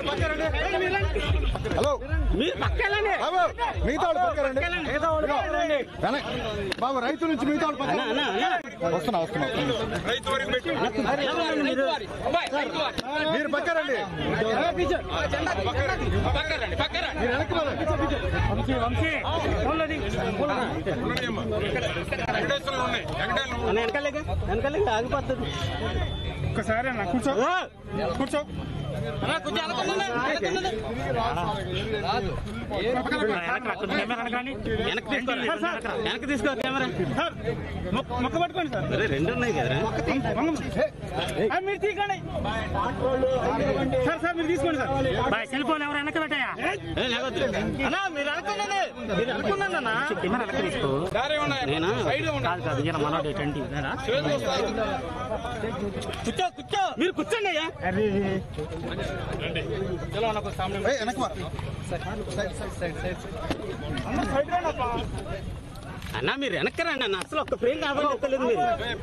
Hello మీరు పక్కెళ్ళండి బాబు మిగతా వాళ్ళు పక్కరండి వెనక్ బాబు రైతు నుంచి మిగతా వాళ్ళు పక్కన అన్న అన్న వస్తున్నా వస్తున్నా మీరు మీరు పక్కరండి మీరు వెనక్కి పదండి. అన్న వెనకాలేగా వెనకాలేగా ఆగిపోతుంది ఒక్కసారి అన్న కూర్చో కూర్చో వెనక్కి తీసుకో వెనక్కి తీసుకో కెమెరా సార్ మొక్క మొక్క పట్టుకోండి సార్ అరే రెండు ఉన్నాయి కదరా ఆ, మీరు తీసుకోండి సార్ సార్ మీరు తీసుకోండి సార్ సెల్ ఫోన్ ఎవరు వెనక పెట్టాయా ఏ, లేవద్దు. అన్నా మీరు అనుకున్నానే మీరు అనుకున్నాను అన్న కెమెరా వెనక తీసుకో నేనా కాదు కాదు ఈయన మనోడు ట్వంటీ కూర్చో కూర్చో మీరు కూర్చోండి అయ్యా ఏయ్, వెనక్కి వా. అన్న మీరు వెనక్కి రండి అన్న అసలు ఒక్క ఫ్రేమ్ కావాలి చెప్పలేదు మీరు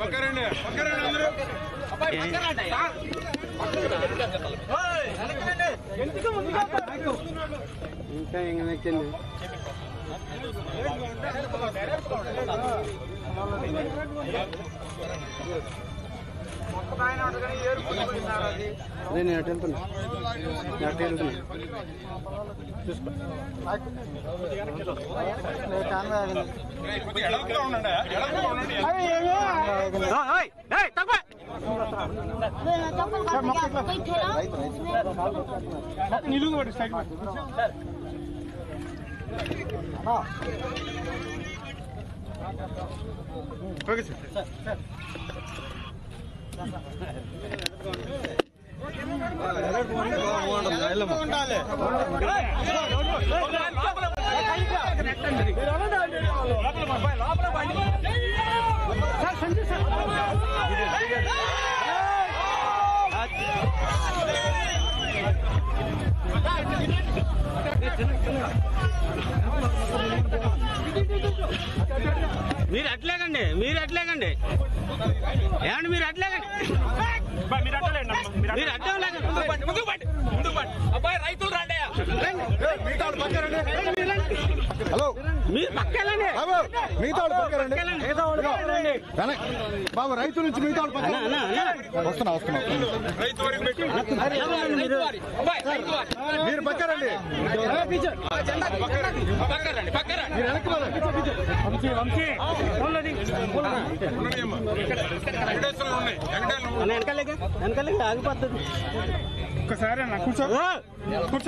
ఇంకా వెనక్కండి అదే నేను అటు వెళ్తున్నా నేను అటు వెళ్తున్నా ఓయ్, ఏయ్, తక్కువ. నిలుగు పడి సైడ్ పట్టు. ఓకే సార్ మీరు అట్లేకండి మీరు అట్లేకండి ఏమండి మీరు అట్లేకండి బా, మీరు అట్టలేండి అమ్మ, మీరు మీరు అట్లే లేకండి ఏయ్, మిగతా వాళ్ళు పక్కరండి హలో మీరు పక్కెళ్ళండి బాబు మిగతా వాళ్ళు పక్కరండి వెనక్ బాబు రైతు నుంచి మిగతా వాళ్ళు అన్న పక్కన అన్న అన్న వస్తున్నా వస్తున్నా మీరు మీరు పక్కరండి మీరు వెనక్కి పదండి. వంశీ వంశీ ఫోన్లోది అన్న వెనకాలేగా వెనకాలేగా ఆగిపోతుంది ఒక్కసారి అన్న కూర్చో కూర్చో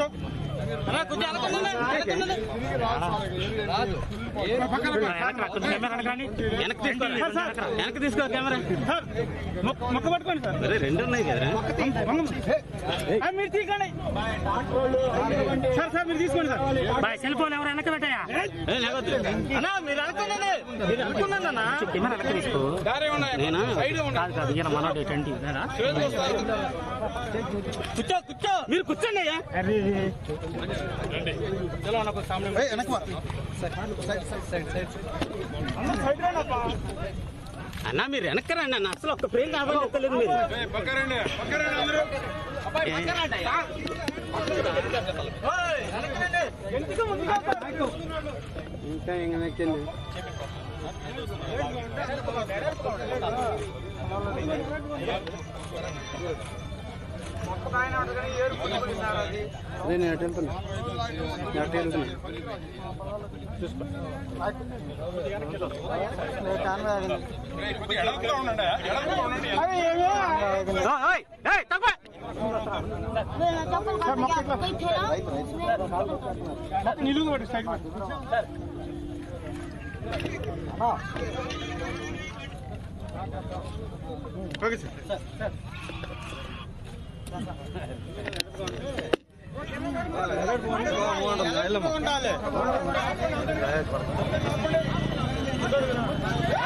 కెమెరా కానీ వెనక్కి తీసుకో వెనక్కి తీసుకో కెమెరా సార్ మొక్క మొక్క పట్టుకోండి సార్ అరే రెండు ఉన్నాయి కదరా ఆ, మీరు తీసుకోండి సార్ సార్ మీరు తీసుకోండి సార్ సెల్ ఫోన్ ఎవరు వెనక పెట్టాయా ఏ, లేవద్దు. అన్నా మీరు అనుకున్నానే మీరు అనుకున్నాను అన్న కెమెరా వెనక తీసుకో నేనా కాదు కాదు ఈయన మనోడు ట్వంటీ కూర్చో కూర్చో మీరు కూర్చోండి అయ్యా ఏయ్, వెనక్కి వా. అన్న మీరు వెనక్కి రండి అన్న అసలు ఒక్క ఫ్రేమ్ కావాలి చెప్పలేదు మీరు ఇంకా వెనక్కండి అదే నేను అటు వెళ్తున్నా నేను అటు వెళ్తున్నా ఓయ్, ఏయ్, తక్కువ. నిలుగు పడి సైడ్ పట్టు. ఓకే సార్ ఉండాలి